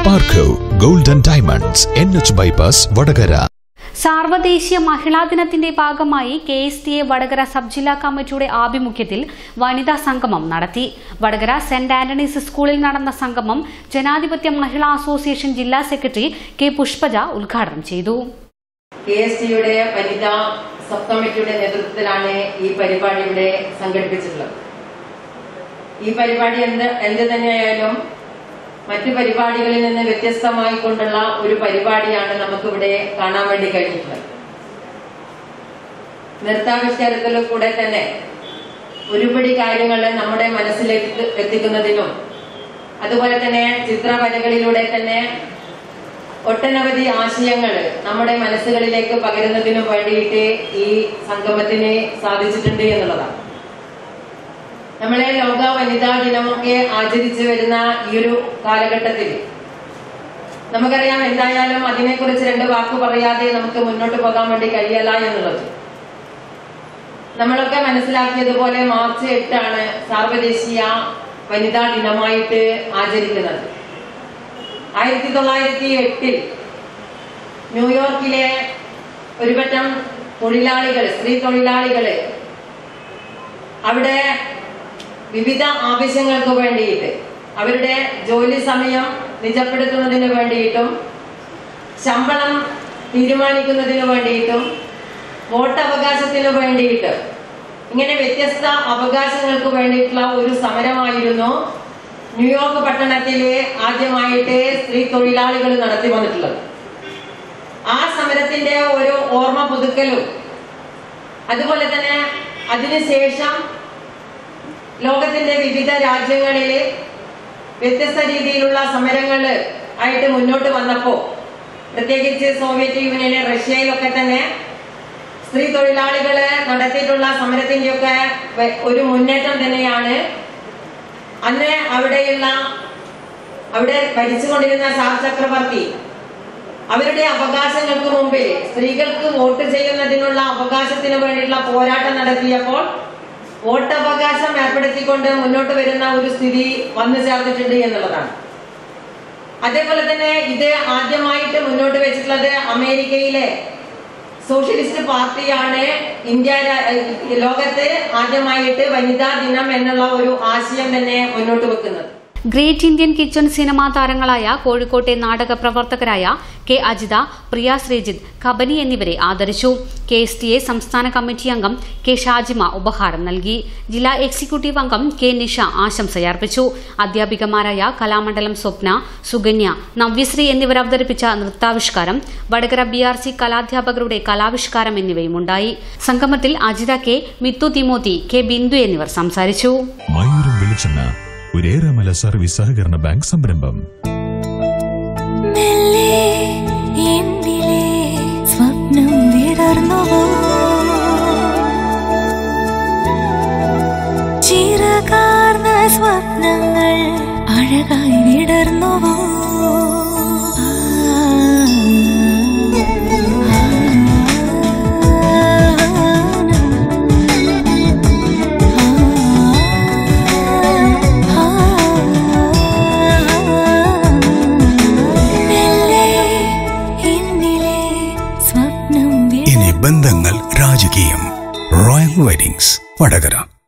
സ്പാർക്കോ golden diamonds N H bypass Vadakara സാർവദേശീയ മഹിളാ ദിനത്തിന്റെ ഭാഗമായി K S T A Vadakara sub ജില്ലാ കമ്മിറ്റിയുടെ ആഭിമുഖ്യത്തിൽ വനിതാ സംഗമം നടത്തി വടകര സെന്റ് ആന്റണീസ് സ്കൂളിൽ നടന്ന സംഗമം ജനാധിപത്യ മഹിളാ അസോസിയേഷൻ ജില്ലാ സെക്രട്ടറി കെ പുഷ്പജ ഉദ്ഘാടനം ചെയ്തു കെ എസ് ടിയുടെ വനിതാ സബ് കമ്മിറ്റിയുടെ നേതൃത്വത്തിലാണ് ഈ പരിപാടി ഇവിടെ സംഘടിപ്പിച്ചിട്ടുള്ളത് ഈ പരിപാടി എന്ത് എന്ത് തന്നെയായാലും മറ്റു പരിപാടികളിൽ നിന്ന് വ്യത്യസ്തമായി കൊണ്ടുള്ള ഒരു പരിപാടിയാണ് നമുക്കിവിടെ കാണാൻ വേണ്ടി കഴിഞ്ഞിട്ടുള്ളത് നൃത്താവിഷ്കാരത്തിൽ കൂടെ തന്നെ ഒരുപടി കാര്യങ്ങൾ നമ്മുടെ മനസ്സിലേക്ക് എത്തിക്കുന്നതിനും അതുപോലെ തന്നെ ചിത്രവരകളിലൂടെ തന്നെ ഒട്ടനവധി ആശയങ്ങൾ നമ്മുടെ മനസ്സുകളിലേക്ക് പകരുന്നതിനും വേണ്ടിയിട്ട് ഈ സംഗമത്തിന് സാധിച്ചിട്ടുണ്ട് എന്നുള്ളതാണ് നമ്മളെ ലോക വനിതാ ദിനമൊക്കെ ആചരിച്ചു വരുന്ന ഈ ഒരു കാലഘട്ടത്തിൽ നമുക്കറിയാം എന്തായാലും അതിനെക്കുറിച്ച് രണ്ട് വാക്ക് പറയാതെ നമുക്ക് മുന്നോട്ട് പോകാൻ വേണ്ടി കഴിയല്ല എന്നുള്ളത് നമ്മളൊക്കെ മനസ്സിലാക്കിയതുപോലെ മാർച്ച് എട്ടാണ് സാർവദേശീയ വനിതാ ദിനമായിട്ട് ആചരിക്കുന്നത് ആയിരത്തി തൊള്ളായിരത്തി എട്ടിൽ ന്യൂയോർക്കിലെ ഒരുപറ്റം തൊഴിലാളികൾ സ്ത്രീ തൊഴിലാളികള് അവിടെ വിവിധ ആവശ്യങ്ങൾക്ക് വേണ്ടിയിട്ട് അവരുടെ ജോലി സമയം നിജപ്പെടുത്തുന്നതിന് വേണ്ടിയിട്ടും ശമ്പളം തീരുമാനിക്കുന്നതിന് വേണ്ടിയിട്ടും വോട്ടവകാശത്തിന് വേണ്ടിയിട്ട് ഇങ്ങനെ വ്യത്യസ്ത അവകാശങ്ങൾക്ക് വേണ്ടിയിട്ടുള്ള ഒരു സമരമായിരുന്നു ന്യൂയോർക്ക് പട്ടണത്തിലെ ആദ്യമായിട്ട് സ്ത്രീ തൊഴിലാളികൾ നടത്തി വന്നിട്ടുള്ളത് ആ സമരത്തിന്റെ ഒരു ഓർമ്മ പുതുക്കലും അതുപോലെ തന്നെ അതിനുശേഷം ലോകത്തിന്റെ വിവിധ രാജ്യങ്ങളിൽ വ്യത്യസ്ത രീതിയിലുള്ള സമരങ്ങൾ ആയിട്ട് മുന്നോട്ട് വന്നപ്പോ പ്രത്യേകിച്ച് സോവിയറ്റ് യൂണിയനിലെ റഷ്യയിലൊക്കെ തന്നെ സ്ത്രീ തൊഴിലാളികള് നടത്തിയിട്ടുള്ള സമരത്തിന്റെയൊക്കെ വ- ഒരു മുന്നേറ്റം തന്നെയാണ് അന്ന് അവിടെയുള്ള അവിടെ ഭരിച്ചുകൊണ്ടിരുന്ന സാർ ചക്രവർത്തി അവരുടെ അവകാശങ്ങൾക്ക് മുമ്പിൽ സ്ത്രീകൾക്ക് വോട്ട് ചെയ്യുന്നതിനുള്ള അവകാശത്തിന് വേണ്ടിയിട്ടുള്ള പോരാട്ടം നടത്തിയപ്പോൾ വോട്ടവകാശം ഏർപ്പെടുത്തിക്കൊണ്ട് മുന്നോട്ട് വരുന്ന ഒരു സ്ഥിതി വന്നു ചേർന്നിട്ടുണ്ട് എന്നുള്ളതാണ് അതേപോലെ തന്നെ ഇത് ആദ്യമായിട്ട് മുന്നോട്ട് വെച്ചിട്ടുള്ളത് അമേരിക്കയിലെ സോഷ്യലിസ്റ്റ് പാർട്ടിയാണ് ഇന്ത്യ രാ- ഏഹ് ലോകത്ത് ആദ്യമായിട്ട് വനിതാ ദിനം എന്നുള്ള ഒരു ആശയം തന്നെ മുന്നോട്ട് വെക്കുന്നത് ഗ്രേറ്റ് ഇന്ത്യൻ കിച്ചൺ സിനിമാ താരങ്ങളായ കോഴിക്കോട്ടെ നാടക പ്രവർത്തകരായ കെ അജിത പ്രിയ ശ്രീജിത്ത് കബനി എന്നിവരെ ആദരിച്ചു കെ എസ് ടി എ സംസ്ഥാന കമ്മിറ്റി അംഗം കെ ഷാജിമ ഉപഹാരം നൽകി ജില്ലാ എക്സിക്യൂട്ടീവ് അംഗം കെ നിഷ ആശംസയർപ്പിച്ചു അധ്യാപികമാരായ കലാമണ്ഡലം സ്വപ്ന സുകന്യ നവ്യശ്രീ എന്നിവർ അവതരിപ്പിച്ച നൃത്താവിഷ്കാരം വടകര ബി ആർ സി കലാധ്യാപകരുടെ കലാവിഷ്കാരം എന്നിവയുമുണ്ടായി സംഗമത്തിൽ Ajitha K Mithu Timothy K Bindu എന്നിവർ സംസാരിച്ചു മയൂരം വെളിച്ചെണ്ണ ഒരേറെമല സർവീസ് സഹകരണ ബാങ്ക് സംരംഭം മെല്ലെ എന്നിലെ സ്വപ്നം വിടർന്നുവോ ചിറകാർന്ന സ്വപ്നങ്ങൾ അഴകായി വിടർന്നുവോ മെല്ലെ എന്നിലെ സ്വപ്നം ഇനി ബന്ധങ്ങൾ രാജകീയം റോയൽ വെഡിങ്സ് വടകര